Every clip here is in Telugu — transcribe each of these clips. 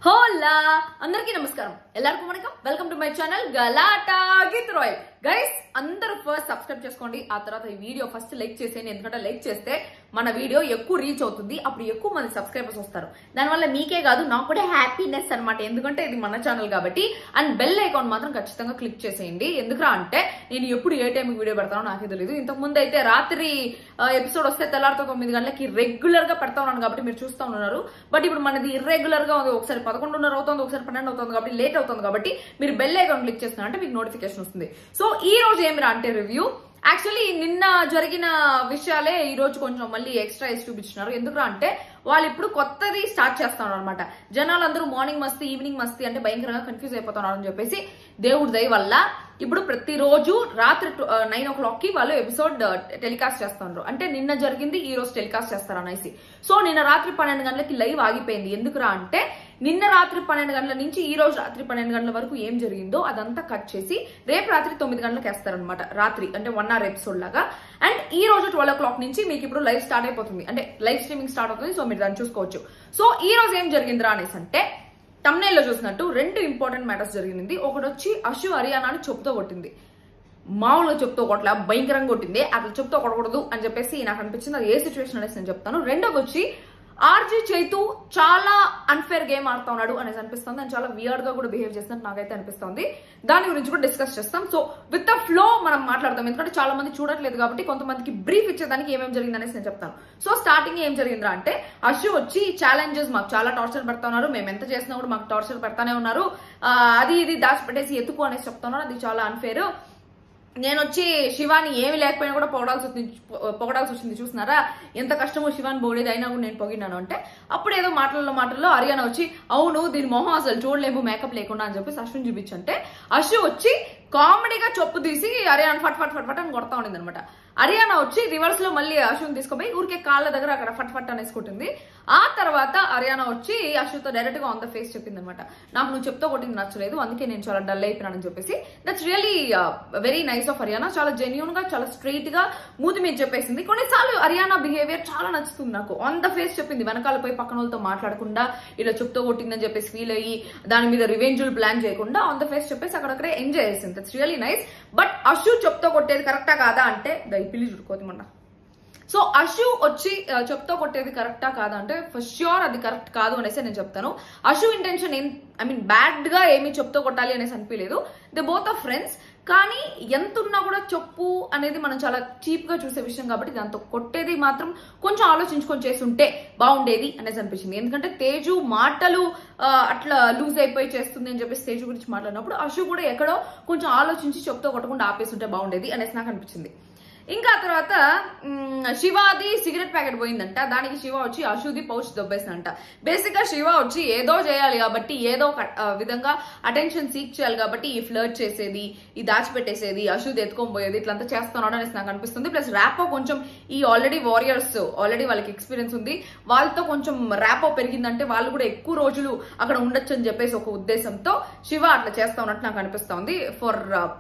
హోలా అందరికీ నమస్కారం ಎಲ್ಲರಿಗೂ వణకం welcome to my channel Galatta Geeth royal guys అందరూ ఫస్ట్ సబ్స్క్రైబ్ చేసుకోండి ఆ తర్వాత ఈ వీడియో ఫస్ట్ లైక్ చేసేయండి ఎందుకంటే లైక్ చేస్తే మన వీడియో ఎక్కువ రీచ్ అవుతుంది అప్పుడు ఎక్కువ మంది సబ్స్క్రైబర్స్ వస్తారు దానివల్ల మీకే కాదు నాకు కూడా హ్యాపీనెస్ అన్నమాట ఎందుకంటే ఇది మన ఛానల్ కాబట్టి అండ్ బెల్ ఐకాన్ మాత్రం ఖచ్చితంగా క్లిక్ చేసేయండి ఎందుకురా అంటే నేను ఎప్పుడు ఏ టైంకి వీడియో పెడతానో నాకే తెలియదు ఇంతకు ముందు అయితే రాత్రి ఎపిసోడ్ వస్తే తెల్లారితో తొమ్మిది గంటలకి రెగ్యులర్ గా పెడతా ఉన్నాను కాబట్టి మీరు చూస్తూ ఉన్నారు బట్ ఇప్పుడు మనది ఇర్రెగ్యులర్ గా ఉంది ఒకసారి పదకొండున్నర అవుతుంది ఒకసారి పన్నెండు అవుతుంది కాబట్టి లేట్ అవుతుంది కాబట్టి మీరు బెల్ ఐకాన్ క్లిక్ చేస్తున్నారు అంటే మీకు నోటిఫికేషన్ వస్తుంది సో ఈ రోజు ఏమిరా అంటే రివ్యూ యాక్చువల్లీ నిన్న జరిగిన విషయాలే ఈ రోజు కొంచెం మళ్ళీ ఎక్స్ట్రా వేసి చూపించినారు ఎందుకురా అంటే వాళ్ళు ఇప్పుడు కొత్తది స్టార్ట్ చేస్తున్నారు అనమాట జనాలు అందరూ మార్నింగ్ మస్తీ ఈవినింగ్ మస్తీ అంటే భయంకరంగా కన్ఫ్యూజ్ అయిపోతున్నారు అని చెప్పేసి దేవుడి దయ వల్ల ఇప్పుడు ప్రతిరోజు రాత్రి నైన్ ఓ క్లాక్ కి వాళ్ళు ఎపిసోడ్ టెలికాస్ట్ చేస్తున్నారు అంటే నిన్న జరిగింది ఈ రోజు టెలికాస్ట్ చేస్తారు అనేసి సో నిన్న రాత్రి పన్నెండు గంటలకి లైవ్ ఆగిపోయింది ఎందుకురా అంటే నిన్న రాత్రి పన్నెండు గంటల నుంచి ఈ రోజు రాత్రి పన్నెండు గంటల వరకు ఏం జరిగిందో అదంతా కట్ చేసి రేపు రాత్రి తొమ్మిది గంటలకు వేస్తారనమాట రాత్రి అంటే వన్ అవర్ ఎపిసోడ్ లాగా అండ్ ఈ రోజు ట్వెల్వ్ ఓ క్లాక్ నుంచి మీకు ఇప్పుడు లైవ్ స్టార్ట్ అయిపోతుంది అంటే లైవ్ స్ట్రీమింగ్ స్టార్ట్ అవుతుంది సో మీరు దాన్ని చూసుకోవచ్చు సో ఈ రోజు ఏం జరిగిందిరా అనేసి అంటే తమ్నేల్లో చూసినట్టు రెండు ఇంపార్టెంట్ మ్యాటర్స్ జరిగింది ఒకటి వచ్చి అశు హరియానాని చెప్పుతో కొట్టింది మామూలుగా చెప్తూ కొట్ల భయంకరంగా కొట్టింది అట్లా చెప్తూ కొట్టకూడదు అని చెప్పేసి నాకు అనిపించింది అది ఏ సిచ్యువేషన్ అనేసి నేను చెప్తాను రెండోది వచ్చి ఆర్జీ చైతు చాలా అన్ఫేర్ గేమ్ ఆడుతా ఉన్నాడు అనేసి అనిపిస్తుంది అండ్ చాలా వియర్డ్ గా కూడా బిహేవ్ చేస్తున్నట్టు నాకైతే అనిపిస్తుంది దాని గురించి కూడా డిస్కస్ చేస్తాం సో విత్ ద ఫ్లో మనం మాట్లాడతాం ఎందుకంటే చాలా మంది చూడట్లేదు కాబట్టి కొంతమందికి బ్రీఫ్ ఇచ్చేదానికి ఏమేమి జరిగింది అనేసి నేను చెప్తాను సో స్టార్టింగ్ ఏం జరిగిందా అంటే అశు వచ్చి ఛాలెంజెస్ మాకు చాలా టార్చర్ పెడతా ఉన్నారు మేము ఎంత చేసినా కూడా మాకు టార్చర్ పెడతానే ఉన్నారు ఆ, అది ఇది దాచిపెట్టేసి ఎత్తుకు అనేసి చెప్తా ఉన్నారు అది చాలా అన్ఫేర్ నేను వచ్చి శివాని ఏమి లేకపోయినా కూడా పొగడాల్సి వచ్చింది పొగడాల్సి వచ్చింది చూస్తున్నారా ఎంత కష్టమో శివాని పొగిడేది అయినా కూడా నేను పొగినాను అంటే అప్పుడు ఏదో మాటల్లో మాటల్లో హరియానా వచ్చి అవును దీని మొహం అసలు చూడలేము మేకప్ లేకుండా అని చెప్పేసి అశ్విన్ చూపించంటే అశు వచ్చి కామెడీగా చొప్పు తీసి హరియానా ఫట్ ఫట్ ఫట్ ఫట్ అని కొడతా ఉండింది అనమాట హరియానా వచ్చి రివర్స్ లో మళ్ళీ అశ్విన్ తీసుకుపోయి ఊరికే కాళ్ళ దగ్గర అక్కడ ఫట్ ఫట్ అనేసి కొట్టింది ఆ తర్వాత హరియానా వచ్చి అశ్వుతో డైరెక్ట్ గా ఆన్ ద ఫేస్ చెప్పింది అనమాట నాకు నువ్వు చెప్తా కొట్టింది నచ్చలేదు అందుకే నేను చాలా డల్ అయిపోయినానని చెప్పేసి that's really very nice of Ariyana చాలా జెన్యున్ గా చాలా స్ట్రైట్ గా మూతి మీద చెప్పేసింది కొన్నిసార్లు హరియానా బిహేవియర్ చాలా నచ్చుతుంది నాకు ఆన్ ద ఫేస్ చెప్పింది వెనకాల పోయి పక్కన వాళ్ళతో మాట్లాడకుండా ఇలా చెప్తూ కొట్టిందని చెప్పేసి ఫీల్ అయ్యి దాని మీద రివెంజుల్ ప్లాన్ చేయకుండా ఆన్ ద ఫేస్ చెప్పేసి అక్కడక్కడే ఎంజాయ్ చేసింది that's really nice but Ashu చెప్తూ కొట్టేది కరెక్టా కాదా అంటే దయపిల్లి చూడుకోతమన్నా సో అశు వచ్చి ఆ, చెప్తో కొట్టేది కరెక్టా కాదా అంటే ఫర్ ష్యూర్ అది కరెక్ట్ కాదు అనేసి నేను చెప్తాను అశు ఇంటెన్షన్ ఏం ఐ మీన్ బ్యాడ్ గా ఏమి చెప్తో కొట్టాలి అనేసి అనిపించలేదు దే బోత్ ఆఫ్ ఫ్రెండ్స్ కానీ ఎంత ఉన్నా కూడా చెప్పు అనేది మనం చాలా చీప్ గా చూసే విషయం కాబట్టి దాంతో కొట్టేది మాత్రం కొంచెం ఆలోచించుకొని చేస్తుంటే బాగుండేది అనేసి అనిపించింది ఎందుకంటే తేజు మాటలు ఆ, అట్లా లూజ్ అయిపోయి చేస్తుంది అని చెప్పేసి తేజు గురించి మాట్లాడినప్పుడు అశు కూడా ఎక్కడో కొంచెం ఆలోచించి చెప్తో కొట్టకుండా ఆపేస్తుంటే బాగుండేది అనేసి నాకు అనిపించింది ఇంకా ఆ తర్వాత మ్, శివాది సిగరెట్ ప్యాకెట్ పోయిందంట దానికి శివ వచ్చి అశుది పౌచ్ దొబ్బేసిందంట బేసిక్ గా శివ వచ్చి ఏదో చేయాలి కాబట్టి ఏదో ఒక ఆ, విధంగా అటెన్షన్ సీక్ చేయాలి కాబట్టి ఈ ఫ్లర్ట్ చేసేది ఈ దాచిపెట్టేసేది అశుది ఎత్తుకొని పోయేది ఇట్లంతా చేస్తున్నాడు అనేసి నాకు అనిపిస్తుంది ప్లస్ ర్యాపో కొంచెం ఈ ఆల్రెడీ వారియర్స్ ఆల్రెడీ వాళ్ళకి ఎక్స్పీరియన్స్ ఉంది వాళ్ళతో కొంచెం ర్యాపో పెరిగిందంటే వాళ్ళు కూడా ఎక్కువ రోజులు అక్కడ ఉండొచ్చు అని చెప్పేసి ఒక ఉద్దేశంతో శివ అట్లా చేస్తా ఉన్నట్టు నాకు అనిపిస్తోంది ఫర్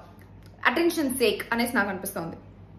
అటెన్షన్ సేక్ అనేసి నాకు అనిపిస్తోంది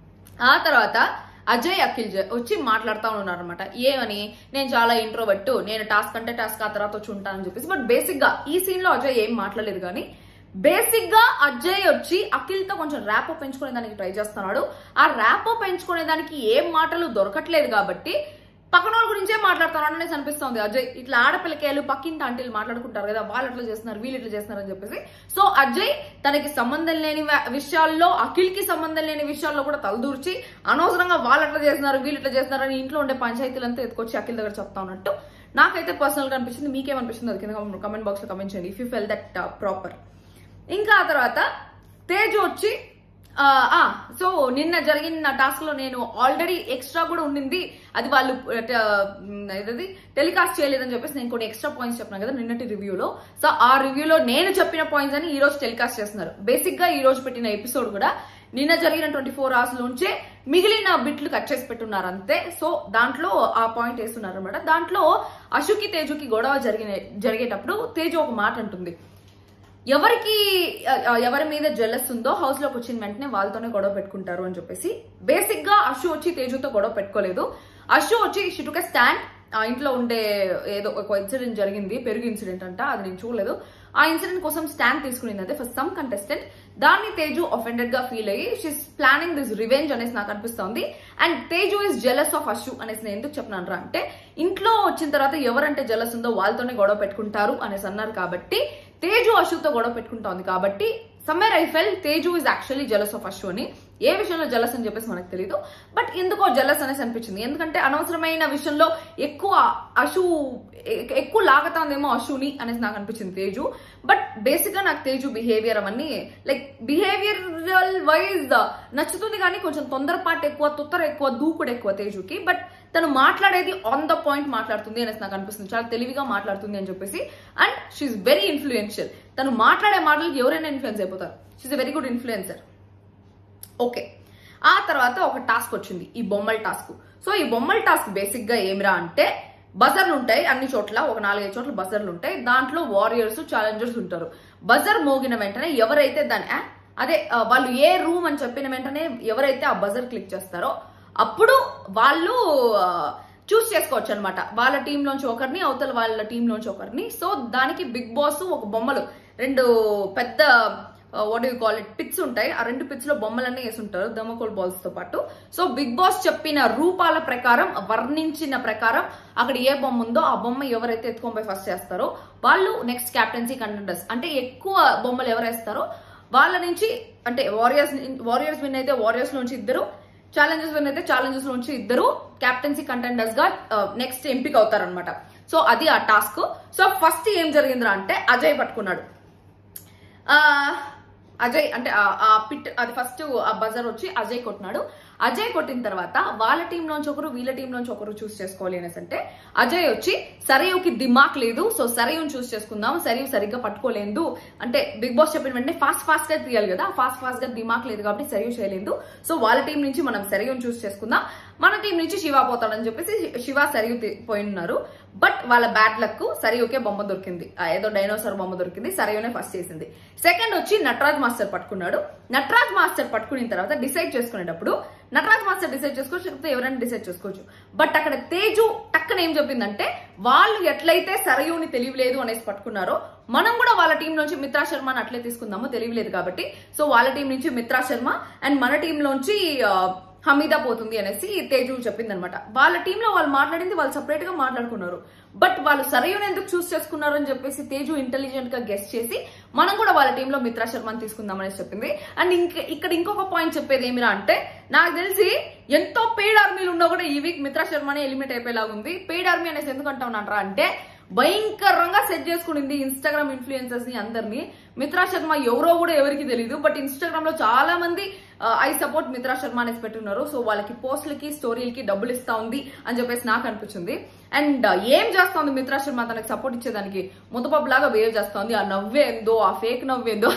ఆ తర్వాత అజయ్ అఖిల్ జ- వచ్చి మాట్లాడుతూ ఉన్నారు అనమాట ఏమని నేను చాలా ఇంట్రోవర్ట్ నేను టాస్క్ అంటే టాస్క్ ఆ తర్వాత వచ్చి ఉంటానని చెప్పేసి బట్ బేసిక్ గా ఈ సీన్ లో అజయ్ ఏం మాట్లాడలేదు కానీ బేసిక్ గా అజయ్ వచ్చి అఖిల్ తో కొంచెం ర్యాపో పెంచుకునే దానికి ట్రై చేస్తున్నాడు ఆ ర్యాపో పెంచుకునే దానికి ఏం మాటలు దొరకట్లేదు కాబట్టి పక్కన వాళ్ళ గురించే మాట్లాడుతున్నాడు అనేసి అనిపిస్తుంది అజయ్ ఇట్లా ఆడపిల్లకాయలు పక్కింటి ఆంటీలు మాట్లాడుకుంటారు కదా వాళ్ళు ఎట్లా చేస్తున్నారు వీళ్ళు ఇట్లా చేస్తున్నారు అని చెప్పేసి సో అజయ్ తనకి సంబంధం లేని వ- విషయాల్లో అఖిల్ కి సంబంధం లేని విషయాల్లో కూడా తలదూర్చి అనవసరంగా వాళ్ళు ఎట్లా చేస్తున్నారు వీళ్ళు ఇట్లా చేస్తున్నారు అని ఇంట్లో ఉండే పంచాయతీలంతా ఎత్తుకొచ్చి అఖిల్ దగ్గర చెప్తా ఉన్నట్టు నాకైతే పర్సనల్ గా అనిపించింది మీకేమనిపిస్తుంది అది కింద కమెంట్ బాక్స్ లో కమెంట్ చేయండి if you feel that proper ఇంకా ఆ తర్వాత తేజు వచ్చి ఆ, ఆ, సో నిన్న జరిగిన టాస్క్ లో నేను ఆల్రెడీ ఎక్స్ట్రా కూడా ఉండింది అది వాళ్ళు ఆ, మ్, ఏదది టెలికాస్ట్ చేయలేదని చెప్పేసి నేను కొన్ని ఎక్స్ట్రా పాయింట్స్ చెప్పినా కదా నిన్నటి రివ్యూలో సో ఆ రివ్యూలో నేను చెప్పిన పాయింట్స్ అని ఈ రోజు టెలికాస్ట్ చేస్తున్నారు బేసిక్ గా ఈ రోజు పెట్టిన ఎపిసోడ్ కూడా నిన్న జరిగిన ట్వంటీ ఫోర్ అవర్స్ నుంచే మిగిలిన బిట్లు కట్ చేసి పెట్టున్నారు అంతే సో దాంట్లో ఆ పాయింట్ వేస్తున్నారు అనమాట దాంట్లో అశుకి తేజుకి గొడవ జరిగిన జరిగేటప్పుడు తేజు ఒక మాట అంటుంది ఎవరికి ఆ, ఆ, ఎవరి మీద జెలస్ ఉందో హౌస్ లోకి వచ్చిన వెంటనే వాళ్ళతోనే గొడవ పెట్టుకుంటారు అని చెప్పేసి బేసిక్ గా అశు వచ్చి తేజుతో గొడవ పెట్టుకోలేదు అశు వచ్చి షిటుక స్టాండ్ ఆ ఇంట్లో ఉండే ఏదో ఒక ఇన్సిడెంట్ జరిగింది పెరుగు ఇన్సిడెంట్ అంట అది నేను చూడలేదు ఆ ఇన్సిడెంట్ కోసం స్టాండ్ తీసుకునింది అదే ఫర్ సమ్ కంటెస్టెంట్ దాన్ని తేజు ఒఫెండెడ్ గా ఫీల్ అయ్యి షీస్ ప్లానింగ్ దిస్ రివెంజ్ అనేసి నాకు అనిపిస్తోంది and Teju is jealous of Ashu అనేసి నేను ఎందుకు చెప్పినాను రా అంటే ఇంట్లో వచ్చిన తర్వాత ఎవరంటే జెలస్ ఉందో వాళ్ళతోనే గొడవ పెట్టుకుంటారు అనేసి అన్నారు కాబట్టి తేజు అశుతో గొడవ పెట్టుకుంటోంది కాబట్టి somewhere I feel Teju is actually jealous of Ashu అని ఏ విషయంలో జలస్ అని చెప్పేసి మనకు తెలియదు బట్ ఎందుకో జలస్ అనేసి అనిపించింది ఎందుకంటే అనవసరమైన విషయంలో ఎక్కువ అషు ఎ- ఎక్కువ లాగతాందేమో అషుని అనేసి నాకు అనిపించింది తేజు బట్ బేసిక్ గా నాకు తేజు బిహేవియర్ అవన్నీ లైక్ బిహేవియరల్ వైజ్ నచ్చుతుంది కానీ కొంచెం తొందరపాటు ఎక్కువ తుత్తర ఎక్కువ దూకుడు ఎక్కువ తేజుకి బట్ తను మాట్లాడేది ఆన్ ద పాయింట్ మాట్లాడుతుంది అనేసి నాకు అనిపిస్తుంది చాలా తెలివిగా మాట్లాడుతుంది అని చెప్పేసి అండ్ షీఈ్ వెరీ ఇన్ఫ్లుయెన్షియల్ తను మాట్లాడే మాటలకి ఎవరైనా ఇన్ఫ్లుయెన్స్ అయిపోతారు she very good influencer okay ఆ తర్వాత ఒక టాస్క్ వచ్చింది ఈ బొమ్మల టాస్క్ సో ఈ బొమ్మల టాస్క్ బేసిక్ గా ఏమిరా అంటే బజర్లు ఉంటాయి అన్ని చోట్ల ఒక నాలుగైదు చోట్ల బజర్లు ఉంటాయి దాంట్లో వారియర్స్ ఛాలెంజర్స్ ఉంటారు బజర్ మోగిన వెంటనే ఎవరైతే దాని ఆ, అదే ఆ, వాళ్ళు ఏ రూమ్ అని చెప్పిన వెంటనే ఎవరైతే ఆ బజర్ క్లిక్ చేస్తారో అప్పుడు వాళ్ళు చూస్ చేసుకోవచ్చు అనమాట వాళ్ళ టీం నుంచి ఒకరిని అవతల వాళ్ళ టీం నుంచి ఒకరిని సో దానికి బిగ్ బాస్ ఒక బొమ్మలు రెండు పెద్ద what you call it pits ఉంటాయి ఆ రెండు పిట్స్ లో బొమ్మలన్నీ వేసి ఉంటారు థర్మోకోల్ బాల్స్ తో పాటు సో బిగ్ బాస్ చెప్పిన రూపాల ప్రకారం వర్ణించిన ప్రకారం అక్కడ ఏ బొమ్మ ఉందో ఆ బొమ్మ ఎవరైతే ఎత్తుకొని పోయి ఫస్ట్ చేస్తారో వాళ్ళు నెక్స్ట్ క్యాప్టెన్సీ కంటెండర్స్ అంటే ఎక్కువ బొమ్మలు ఎవరు వేస్తారో వాళ్ళ నుంచి అంటే వారియర్స్ వారియర్స్ విన్ అయితే వారియర్స్ నుంచి ఇద్దరు ఛాలెంజెస్ విన్ అయితే ఛాలెంజెస్ నుంచి ఇద్దరు క్యాప్టెన్సీ కంటెండర్స్ గా నెక్స్ట్ ఎంపిక అవుతారనమాట సో అది ఆ టాస్క్ సో ఫస్ట్ ఏం జరిగిందిరా అంటే అజయ్ పట్టుకున్నాడు ఆ, అజయ్ అంటే ఆ- ఆ పిట్ అది ఫస్ట్ ఆ బజర్ వచ్చి అజయ్ కొట్టినాడు అజయ్ కొట్టిన తర్వాత వాళ్ళ టీం నుంచి ఒకరు వీళ్ళ టీం నుంచి ఒకరు చూస్ చేసుకోవాలి అనేసి అంటే అజయ్ వచ్చి సరయుకి దిమాక్ లేదు సో సరయుని చూస్ చేసుకుందాం సరయు సరిగ్గా పట్టుకోలేదు అంటే బిగ్ బాస్ చెప్పిన వెంటనే ఫాస్ట్ ఫాస్ట్ గా తీయాలి కదా ఫాస్ట్ ఫాస్ట్ గా దిమాక్ లేదు కాబట్టి సరయు చేయలేదు సో వాళ్ళ టీం నుంచి మనం సరయుని చూస్ చేసుకుందాం మన టీం నుంచి శివ పోతాడని చెప్పేసి శివ సరియు తీ- పోయినారు బట్ వాళ్ళ బ్యాడ్ లక్ సరియుకే బొమ్మ దొరికింది ఆ ఏదో డైనోసార్ బొమ్మ దొరికింది సరయునే ఫస్ట్ చేసింది సెకండ్ వచ్చి నటరాజ్ మాస్టర్ పట్టుకున్నాడు నటరాజ్ మాస్టర్ పట్టుకున్న తర్వాత డిసైడ్ చేసుకునేటప్పుడు నటరాజ్ మాస్టర్ డిసైడ్ చేసుకోవచ్చు లేకపోతే ఎవరైనా డిసైడ్ చేసుకోవచ్చు బట్ అక్కడ తేజు టక్కన ఏం చెప్పిందంటే వాళ్ళు ఎట్లయితే సరయుని తెలియలేదు అనేసి పట్టుకున్నారో మనం కూడా వాళ్ళ టీం నుంచి మిత్రా శర్మని అట్లే తీసుకుందాము తెలియలేదు కాబట్టి సో వాళ్ళ టీం నుంచి మిత్రా శర్మ అండ్ మన టీం నుంచి ఆ, హమీదా పోతుంది అనేసి తేజు చెప్పింది అనమాట వాళ్ళ టీంలో వాళ్ళు మాట్లాడింది వాళ్ళు సపరేట్ గా మాట్లాడుకున్నారు బట్ వాళ్ళు సరైన ఎందుకు చూస్ చేసుకున్నారు అని చెప్పేసి తేజు ఇంటెలిజెంట్ గా గెస్ట్ చేసి మనం కూడా వాళ్ళ టీంలో మిత్రా శర్మని తీసుకుందాం అనేసి చెప్పింది అండ్ ఇంక ఇక్కడ ఇంకొక పాయింట్ చెప్పేది ఏమిరా అంటే నాకు తెలిసి ఎంతో పెయిడ్ ఆర్మీలు ఉన్నా కూడా ఈ వీక్ మిత్రా శర్మనే ఎలిమినేట్ అయిపోయేలాగా ఉంది పెయిడ్ ఆర్మీ అనేసి ఎందుకు అంటావునంటారా అంటే భయంకరంగా సెట్ చేసుకునింది ఇన్స్టాగ్రామ్ ఇన్ఫ్లుయెన్సర్స్ ని అందరినీ మిత్రా శర్మ ఎవరో కూడా ఎవరికి తెలియదు బట్ ఇన్స్టాగ్రామ్ లో చాలా మంది ఐ సపోర్ట్ మిత్రా శర్మ అనేసి పెట్టున్నారు సో వాళ్ళకి పోస్టులకి స్టోరీలకి డబ్బులు ఇస్తా ఉంది అని చెప్పేసి నాకు అనిపించింది అండ్ ఏం చేస్తోంది మిత్రా శర్మ తనకి సపోర్ట్ ఇచ్చేదానికి ముతపప్పు లాగా బిహేవ్ చేస్తోంది ఆ నవ్వేందో ఆ ఫేక్ నవ్వేందో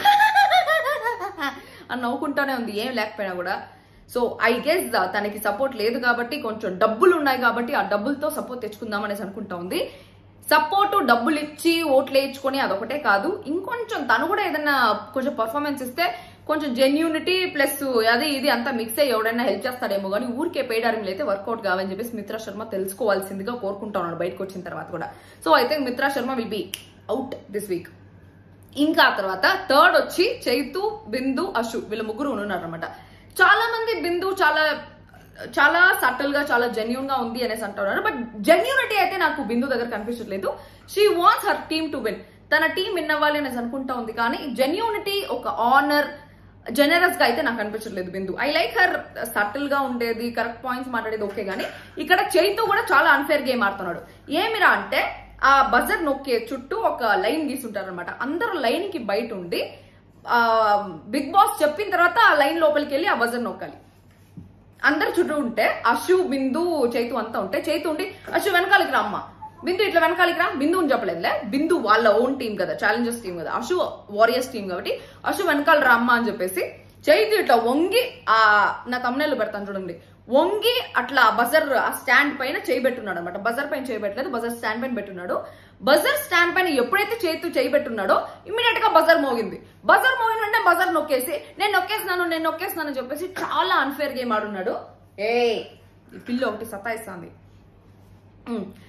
అని నవ్వుకుంటానే ఉంది ఏం లేకపోయినా కూడా సో ఐ గెస్ తనకి సపోర్ట్ లేదు కాబట్టి కొంచెం డబ్బులు ఉన్నాయి కాబట్టి ఆ డబ్బులతో సపోర్ట్ తెచ్చుకుందాం అనేసి అనుకుంటా ఉంది సపోర్ట్ డబ్బులు ఇచ్చి ఓట్లు వేయించుకొని అదొకటే కాదు ఇంకొంచెం తను కూడా ఏదైనా కొంచెం పర్ఫార్మెన్స్ ఇస్తే కొంచెం జెన్యూనిటీ ప్లస్ అది ఇది అంతా మిక్స్ అయ్యి ఎవడైనా హెల్ప్ చేస్తాడేమో కానీ ఊరికే పెయిడ్ ఆర్మీలు అయితే వర్కౌట్ కావని చెప్పేసి మిత్రా శర్మ తెలుసుకోవాల్సిందిగా కోరుకుంటా ఉన్నాడు బయటకు వచ్చిన తర్వాత కూడా సో అయితే Mitra Sharma will be out this week ఇంకా ఆ తర్వాత థర్డ్ వచ్చి చైతు బిందు అశు వీళ్ళ ముగ్గురు ఉన్నారు అనమాట చాలా మంది బిందు చాలా చాలా సటిల్ గా చాలా జెన్యున్ గా ఉంది అనేసి అంటున్నారు బట్ జెన్యూనిటీ అయితే నాకు బిందు దగ్గర కనిపించట్లేదు she wants her team to win తన టీం విన్ అవ్వాలి అనేసి అనుకుంటా ఉంది కానీ జెన్యూనిటీ ఒక ఆనర్ జెనరస్ గా అయితే నాకు అనిపించట్లేదు Bindu I like her subtle గా ఉండేది కరెక్ట్ పాయింట్స్ మాట్లాడేది ఓకే గానీ ఇక్కడ చైతు కూడా చాలా అన్ఫేర్ గేమ్ ఆడుతున్నాడు ఏమిరా అంటే ఆ బజర్ నొక్కే చుట్టూ ఒక లైన్ గీసుంటారు అనమాట అందరూ లైన్ కి బయట ఉండి ఆ బిగ్ బాస్ చెప్పిన తర్వాత ఆ లైన్ లోపలికి వెళ్ళి ఆ బజర్ నొక్కాలి అందరు చుట్టూ ఉంటే అశు బిందు చైతు అంతా ఉంటే చైతు ఉండి అశు వెనకాలకి రా అమ్మ బిందు ఇట్లా వెనకాలకి రా బిందు అని చెప్పలేదులే బిందు వాళ్ళ ఓన్ టీం కదా ఛాలెంజర్స్ టీం కదా అశు వారియర్స్ టీం కాబట్టి అశు వెనకాల రా అమ్మ అని చెప్పేసి చైతు ఇట్లా వంగి ఆ నా తమ్నేళ్ళు పెడతాను చూడండి వంగి అట్లా బజర్ ఆ స్టాండ్ పైన చేయబెట్టున్నాడు అనమాట బజర్ పైన చేయబెట్టలేదు బజర్ స్టాండ్ పైన పెట్టున్నాడు బజర్ స్టాండ్ పైన ఎప్పుడైతే చేతు చేయబెట్టున్నాడో ఇమీడియట్ గా బజర్ మోగింది బజర్ మోగిన వెంటనే బజర్ నొక్కేసి నేను నొక్కేస్తున్నాను నేను నొక్కేస్తున్నాను అని చెప్పేసి చాలా అన్ఫేర్ గేమ్ ఆడున్నాడు ఏ ఈ పిల్ల ఒకటి సతాయిస్తుంది ఉమ్.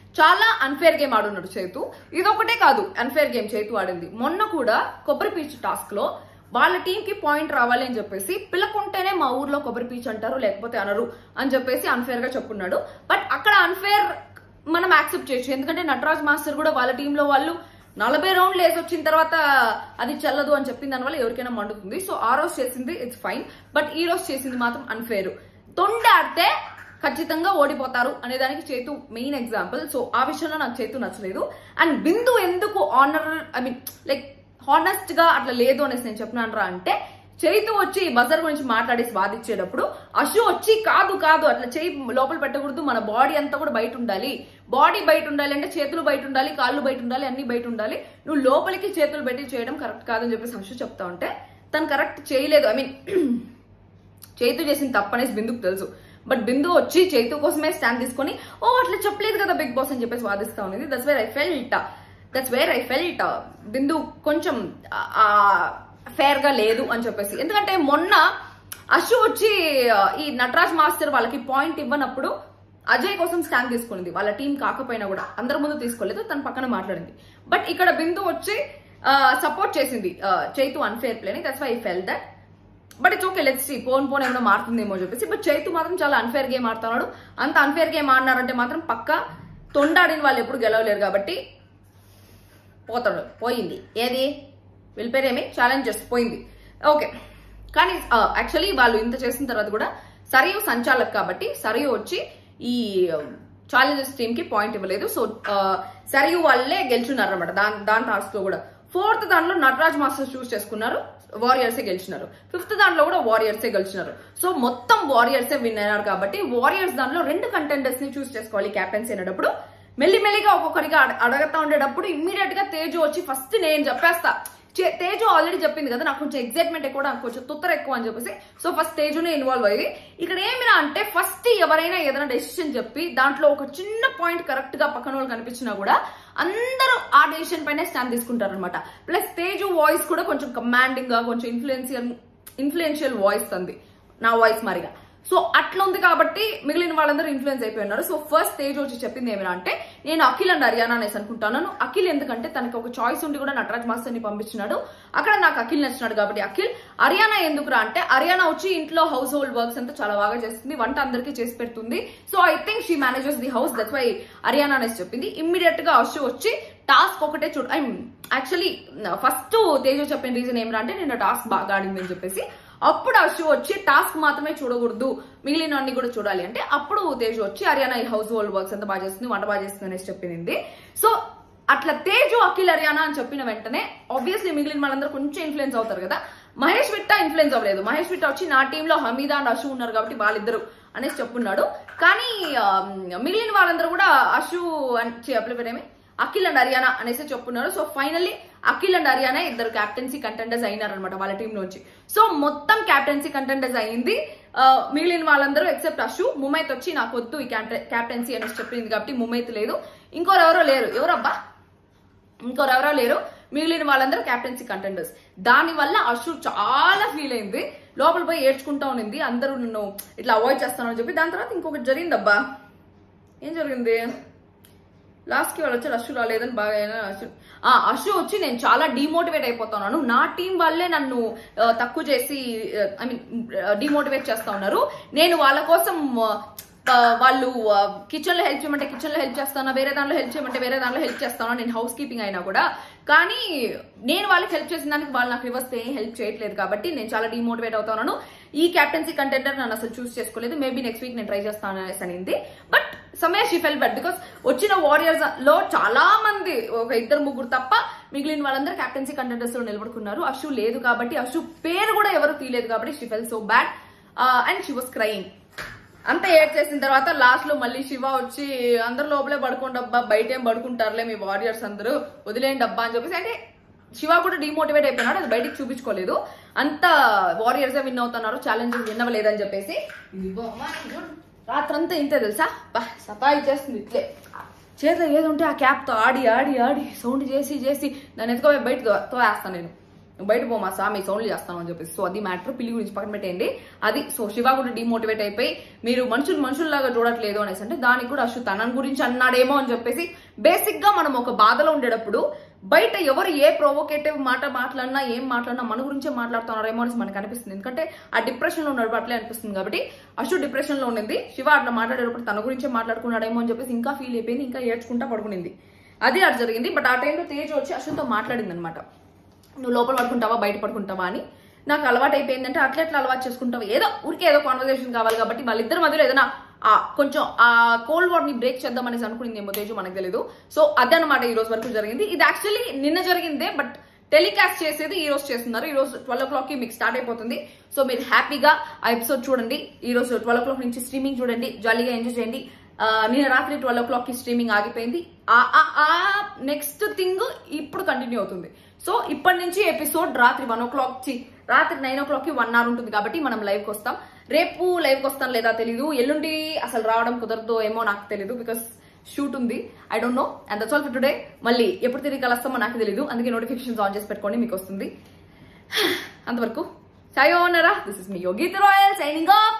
చాలా అన్ఫేర్ గేమ్ ఆడున్నాడు చేతు ఇదొకటే కాదు అన్ఫేర్ గేమ్ చేతు ఆడింది మొన్న కూడా కొబ్బరి పీచు టాస్క్ లో వాళ్ళ టీం కి పాయింట్ రావాలి అని చెప్పేసి పిల్లకుంటేనే మా ఊర్లో కొబ్బరి పీచు అంటారు లేకపోతే అనరు అని చెప్పేసి అన్ఫేర్ గా చెప్పున్నాడు బట్ అక్కడ అన్ఫేర్ మనం యాక్సెప్ట్ చేయొచ్చు ఎందుకంటే నటరాజ్ మాస్టర్ కూడా వాళ్ళ టీంలో వాళ్ళు నలభై రౌండ్లు వేసి వచ్చిన తర్వాత అది చెల్లదు అని చెప్పిన దానివల్ల ఎవరికైనా మండుతుంది సో ఆ రోజు చేసింది ఇట్స్ ఫైన్ బట్ ఈ రోజు చేసింది మాత్రం అన్ఫేర్ తొండాడితే ఖచ్చితంగా ఓడిపోతారు అనే దానికి చేతు మెయిన్ ఎగ్జాంపుల్ సో ఆ విషయంలో నాకు చేతు నచ్చలేదు అండ్ బిందు ఎందుకు honour I mean like honest గా అట్లా లేదు అనేసి నేను చెప్పినాను రా అంటే చైతు వచ్చి బజర్ గురించి మాట్లాడేసి వాదించేటప్పుడు అశు వచ్చి కాదు కాదు అట్లా చేయి లోపల పెట్టకూడదు మన బాడీ అంతా కూడా బయట ఉండాలి బాడీ బయట ఉండాలి అంటే చేతులు బయట ఉండాలి కాళ్ళు బయట ఉండాలి అన్ని బయట ఉండాలి నువ్వు లోపలికి చేతులు పెట్టి చేయడం కరెక్ట్ కాదని చెప్పేసి అశు చెప్తా ఉంటే తను కరెక్ట్ చేయలేదు ఐ మీన్ చైతు చేసిన తప్పనేసి బిందుకు తెలుసు బట్ బిందు వచ్చి చైతు కోసమే స్టాండ్ తీసుకొని ఓ అట్లా చెప్పలేదు కదా బిగ్ బాస్ అని చెప్పేసి వాదిస్తా ఉంది that's where I felt that's where I felt Bindu కొంచెం ఫేర్ గా లేదు అని చెప్పేసి ఎందుకంటే మొన్న అశు వచ్చి ఆ, ఈ నటరాజ్ మాస్టర్ వాళ్ళకి పాయింట్ ఇవ్వనప్పుడు అజయ్ కోసం స్టాండ్ తీసుకునింది వాళ్ళ టీం కాకపోయినా కూడా అందరి ముందు తీసుకోలేదు తన పక్కన మాట్లాడింది బట్ ఇక్కడ బిందు వచ్చి సపోర్ట్ చేసింది ఆ, చైతు అన్ఫేర్ ప్లేని that's why I felt that but it's okay let's see పోన్ పోన్ ఏమైనా మారుతుందేమో చెప్పేసి బట్ చైతు మాత్రం చాలా అన్ఫేర్ గేమ్ ఆడుతున్నాడు అంత అన్ఫేర్ గేమ్ ఆడినారంటే మాత్రం పక్క తొండాడిన వాళ్ళు ఎప్పుడు గెలవలేరు కాబట్టి పోతాడు పోయింది ఏది వెళ్ళిపోయారేమి ఛాలెంజెస్ పోయింది ఓకే కానీ యాక్చువల్లీ వాళ్ళు ఇంత చేసిన తర్వాత కూడా సరియు సంచాలక్ కాబట్టి సరియు వచ్చి ఈ ఛాలెంజెస్ టీమ్ కి పాయింట్ ఇవ్వలేదు సో సరియు వాళ్ళే గెలుచున్నారు అనమాట దాని దాని టాస్క్ లో కూడా ఫోర్త్ దాంట్లో నటరాజ్ మాస్టర్స్ చూస్ చేసుకున్నారు వారియర్సే గెలిచినారు ఫిఫ్త్ దాంట్లో కూడా వారియర్సే గెలిచినారు సో మొత్తం వారియర్సే విన్ అయినారు కాబట్టి వారియర్స్ దాంట్లో రెండు కంటెండర్స్ ని చూస్ చేసుకోవాలి క్యాప్టెన్సీ అనేటప్పుడు మెల్లిమెల్లిగా ఒక్కొక్కరిగా అడ- అడగతా ఉండేటప్పుడు ఇమ్మీడియట్ గా తేజు వచ్చి ఫస్ట్ నేను చెప్పేస్తా చే- తేజు ఆల్రెడీ చెప్పింది కదా నాకు కొంచెం ఎగ్జైట్మెంట్ ఎక్కువ నాకు కొంచెం తుత్తర ఎక్కువ అని చెప్పేసి సో ఫస్ట్ తేజునే ఇన్వాల్వ్ అయ్యి ఇక్కడ ఏమిరా అంటే ఫస్ట్ ఎవరైనా ఏదైనా డెసిషన్ చెప్పి దాంట్లో ఒక చిన్న పాయింట్ కరెక్ట్ గా పక్కన వాళ్ళు కనిపించినా కూడా అందరూ ఆ డెసిషన్ పైనే స్టాండ్ తీసుకుంటారు అనమాట ప్లస్ తేజు వాయిస్ కూడా కొంచెం కమాండింగ్ గా కొంచెం ఇన్ఫ్లుయెన్షియల్ ఇన్ఫ్లుయెన్షియల్ వాయిస్ తంది నా వాయిస్ మరిగా సో అట్లా ఉంది కాబట్టి మిగిలిన వాళ్ళందరూ ఇన్ఫ్లుయెన్స్ అయిపోయి ఉన్నారు సో ఫస్ట్ స్టేజ్ వచ్చి చెప్పింది ఏమిరా అంటే నేను అఖిల్ అండ్ హర్యానా అనేసి అనుకుంటాను అఖిల్ ఎందుకంటే తనకి ఒక చాయిస్ ఉండి కూడా నటరాజ్ మాస్టర్ ని పంపించినాడు అక్కడ నాకు అఖిల్ నచ్చినాడు కాబట్టి అఖిల్ హర్యానా ఎందుకురా అంటే హర్యానా వచ్చి ఇంట్లో హౌస్ హోల్డ్ వర్క్స్ అంతా చాలా బాగా చేస్తుంది వంట అందరికీ చేసి పెడుతుంది so I think she manages the house that's why Haryana అనేసి చెప్పింది ఇమ్మీడియట్ గా అశు వచ్చి టాస్క్ ఒకటే చూడ ఐ యాక్చువల్లీ ఫస్ట్ తేజు చెప్పిన రీజన్ ఏమిరా అంటే నేను టాస్క్ బాగా ఆడింది అని చెప్పేసి అప్పుడు అశు వచ్చి టాస్క్ మాత్రమే చూడకూడదు మిగిలిన అన్ని కూడా చూడాలి అంటే అప్పుడు తేజు వచ్చి హర్యానా ఈ హౌస్ హోల్డ్ వర్క్స్ అంతా బాగా చేస్తుంది వంట బాగా చేస్తుంది అనేసి చెప్పింది సో అట్లా తేజు అఖిల్ హర్యానా అని చెప్పిన వెంటనే ఆబ్వియస్లీ మిగిలిన వాళ్ళందరూ కొంచెం ఇన్ఫ్లుయెన్స్ అవుతారు కదా మహేష్ విట్ట ఇన్ఫ్లుయెన్స్ అవ్వలేదు మహేష్ విట్ట వచ్చి నా టీంలో హమీదా అండ్ అశు ఉన్నారు కాబట్టి వాళ్ళిద్దరు అనేసి చెప్పున్నాడు కానీ ఆ, మిగిలిన వాళ్ళందరూ కూడా అశు చెప్పలేమేమి అఖిల్ అండ్ హర్యానా అనేసి చెప్పున్నారు so finally Akhil and Haryana ఇద్దరు క్యాప్టెన్సీ కంటెండర్స్ అయినారనమాట వాళ్ళ టీం నుంచి సో మొత్తం క్యాప్టెన్సీ కంటెండర్స్ అయింది ఆ, మిగిలిన వాళ్ళందరూ ఎక్సెప్ట్ అశు ముమైత్ వచ్చి నాకు వద్దు ఈ క్యాప్టెన్సీ అనేసి చెప్పింది కాబట్టి ముమైత్ లేదు ఇంకోరు ఎవరో లేరు ఎవరబ్బా ఇంకోరు ఎవరో లేరు మిగిలిన వాళ్ళందరూ క్యాప్టెన్సీ కంటెండర్స్ దాని వల్ల అశు చాలా ఫీల్ అయింది లోపల పోయి ఏడ్చుకుంటా ఉన్నింది అందరూ నన్ను ఇట్లా అవాయిడ్ చేస్తాను అని చెప్పి దాని తర్వాత ఇంకొకటి జరిగిందబ్బా ఏం జరిగింది లాస్ట్ కి వాళ్ళు వచ్చి అశు రాలేదని బాగా అయినా అశు ఆ అశు వచ్చి నేను చాలా డిమోటివేట్ అయిపోతున్నాను నా టీం వాళ్ళే నన్ను ఆ, తక్కువ చేసి ఐ మీన్ డిమోటివేట్ చేస్తా ఉన్నారు నేను వాళ్ళ కోసం ఆ, వాళ్ళు కిచెన్ లో హెల్ప్ చేయమంటే కిచెన్ లో హెల్ప్ చేస్తాను వేరే దాంట్లో హెల్ప్ చేయమంటే వేరే దాంట్లో హెల్ప్ చేస్తాను నేను హౌస్ కీపింగ్ అయినా కూడా కానీ నేను వాళ్ళకి హెల్ప్ చేసిన దానికి వాళ్ళు నాకు రివర్స్ ఏం హెల్ప్ చేయట్లేదు కాబట్టి నేను చాలా డిమోటివేట్ అవుతున్నాను ఈ క్యాప్టెన్సీ కంటెండర్ నన్ను అసలు చూస్ చేసుకోలేదు మేబీ నెక్స్ట్ వీక్ నేను ట్రై చేస్తాను అనేసి అనింది బట్ సమయ షీ ఫెల్ బెట్ బికాస్ వచ్చిన వారియర్స్ లో చాలా మంది ఒక ఇద్దరు ముగ్గురు తప్ప మిగిలిన వాళ్ళందరూ క్యాప్టెన్సీ కంటెండర్స్ లో నిలబడుకున్నారు అశు లేదు కాబట్టి అశు పేరు కూడా ఎవరు తీయలేదు కాబట్టి she felt so bad and she was crying అంత ఏడ్ చేసిన తర్వాత లాస్ట్ లో మళ్ళీ శివ వచ్చి అందరు లోపలే పడుకోండి అబ్బా బయట ఏం పడుకుంటారులే మీ వారియర్స్ అందరూ వదిలేయండి అబ్బా అని చెప్పేసి అంటే శివ కూడా డిమోటివేట్ అయిపోయినాడు అది బయటికి చూపించుకోలేదు అంత వారియర్స్ విన్ అవుతున్నారు ఛాలెంజెస్ విన్ అవ్వలేదని చెప్పేసి ఇదిగో అమ్మా, ఇదిగో. రాత్రంతా ఇంతే తెలుసా బా సతా ఇచ్చేస్తుంది ఇట్లే చేతిలో ఏది ఉంటే ఆ క్యాప్ తో ఆడి ఆడి ఆడి సౌండ్ చేసి చేసి దాన్ని ఎత్తుకోపోయి బయట తో- తోవేస్తాను నేను బయట పోమా సామి సౌండ్లు చేస్తాను అని చెప్పేసి సో అది మ్యాటర్ పిల్లి గురించి పక్కన పెట్టేయండి అది సో శివ కూడా డిమోటివేట్ అయిపోయి మీరు మనుషులు మనుషుల్లాగా చూడట్లేదు అనేసి అంటే దానికి కూడా అశ్వ తనని గురించి అన్నాడేమో అని చెప్పేసి బేసిక్ గా మనం ఒక బాధలో ఉండేటప్పుడు బయట ఎవరు ఏ ప్రొవోకేటివ్ మాట మాట్లాడినా ఏం మాట్లాడినా మన గురించే మాట్లాడుతున్నారేమో అనేసి మనకు అనిపిస్తుంది ఎందుకంటే ఆ డిప్రెషన్ లో ఉన్నాడు అట్లే అనిపిస్తుంది కాబట్టి అశు డిప్రెషన్ లో ఉండింది శివ అట్లా మాట్లాడేటప్పుడు తన గురించే మాట్లాడుకున్నాడేమో అని చెప్పేసి ఇంకా ఫీల్ అయిపోయింది ఇంకా ఏడ్చుకుంటా పడుకునింది అది అటు జరిగింది బట్ ఆ టైంలో తేజ్ వచ్చి అశ్వంతో మాట్లాడింది అనమాట నువ్వు లోపల పడుకుంటావా బయట పడుకుంటావా అని నాకు అలవాటు అయిపోయిందంటే అట్లా ఎట్లా అలవాటు చేసుకుంటావు ఏదో ఊరికే ఏదో కాన్వర్సేషన్ కావాలి కాబట్టి వాళ్ళిద్దరి మధ్యలో ఏదైనా ఆ కొంచెం ఆ కోల్డ్ వార్ ని బ్రేక్ చేద్దాం అనేసి అనుకునింది ఏమో తేజు మనకు తెలియదు సో అదనమాట ఈ రోజు వరకు జరిగింది ఇది యాక్చువల్లీ నిన్న జరిగిందే బట్ టెలికాస్ట్ చేసేది ఈ రోజు చేస్తున్నారు ఈ రోజు ట్వెల్వ్ ఓ క్లాక్ కి మీకు స్టార్ట్ అయిపోతుంది సో మీరు హ్యాపీగా ఆ ఎపిసోడ్ చూడండి ఈ రోజు ట్వెల్వ్ ఓ క్లాక్ నుంచి స్ట్రీమింగ్ చూడండి జాలీగా ఎంజాయ్ చేయండి ఆ, నిన్న రాత్రి ట్వెల్వ్ ఓ క్లాక్ కి స్ట్రీమింగ్ ఆగిపోయింది ఆ నెక్స్ట్ థింగ్ ఇప్పుడు కంటిన్యూ అవుతుంది సో ఇప్పటి నుంచి ఎపిసోడ్ రాత్రి వన్ ఓ క్లాక్ చి రాత్రి నైన్ ఓ క్లాక్ కి వన్ అవర్ ఉంటుంది కాబట్టి మనం లైవ్ కి వస్తాం రేపు లైవ్ కి వస్తాం లేదా తెలీదు ఎల్లుండి అసలు రావడం కుదరదో ఏమో నాకు తెలీదు బికాస్ షూట్ ఉంది I don't know and that's all for today మళ్ళీ ఎప్పుడు తిరిగి కలుస్తామో నాకు తెలియదు అందుకే నోటిఫికేషన్స్ ఆన్ చేసి పెట్టుకోండి మీకు వస్తుంది అంతవరకు sayonara this is me Yogit Royal signing of